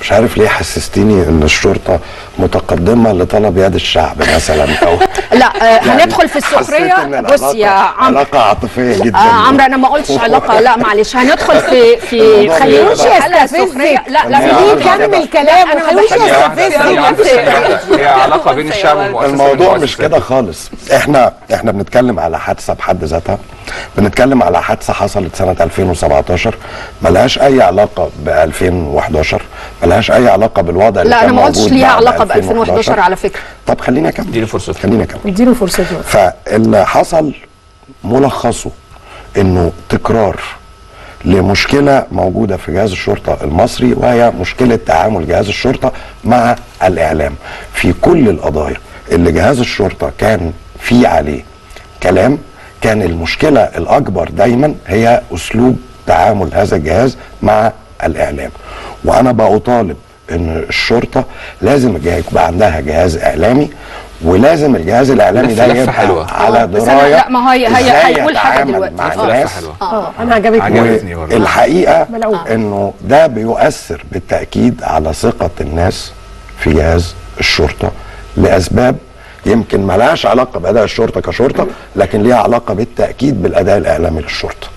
مش عارف ليه حسستيني ان الشرطه متقدمه لطلب يد الشعب مثلا او لا آه هندخل في حسيت السخريه إن بص العلاقة- يا عمرو علاقه عاطفيه جدا آه عمرو انا ما قلتش علاقه لا معلش هندخل في في الموضوع خلينيش بيبقى- حلقه السخريه لا لا خليني خليني أعرف كمل كده. كلامه أنا ما خلينيش بحبش ثانية واحدة، ثانية واحدة، ثانية واحدة. هي علاقة بين الشعب والمؤسسة الموضوع مش والمؤسسات. كده خالص احنا احنا بنتكلم على حادثه بحد ذاتها بنتكلم على حادثه حصلت سنه 2017 ملهاش اي علاقه ب 2011 ملهاش اي علاقه بالوضع اللي لا كان انا ما قلتش موجود ليها بعد علاقه ب 2011. 2011 على فكره طب خليني اكمل اديني فرصته. خليني اكمل اديله فرصته فاللي حصل ملخصه انه تكرار لمشكله موجوده في جهاز الشرطه المصري وهي مشكله تعامل جهاز الشرطه مع الاعلام في كل القضايا اللي جهاز الشرطه كان فيه عليه كلام كان المشكله الاكبر دايما هي اسلوب تعامل هذا الجهاز مع الاعلام وانا بطالب ان الشرطه لازم الجهاز يبقى عندها جهاز اعلامي ولازم الجهاز الاعلامي لفة- ده لفة يبقى حلوة. على بس أنا- درايه لا، ما هي- هي- إزاي هيقول حاجة يتعامل دلوقتي. مع لفة الناس حلوة اه انا عجبتني عجبتني برضه. الحقيقه ملعوب. انه ده بيؤثر بالتاكيد على ثقه الناس في جهاز الشرطه لاسباب يمكن ملهاش علاقه باداء الشرطه كشرطه لكن ليها علاقه بالتاكيد بالاداء الاعلامي للشرطه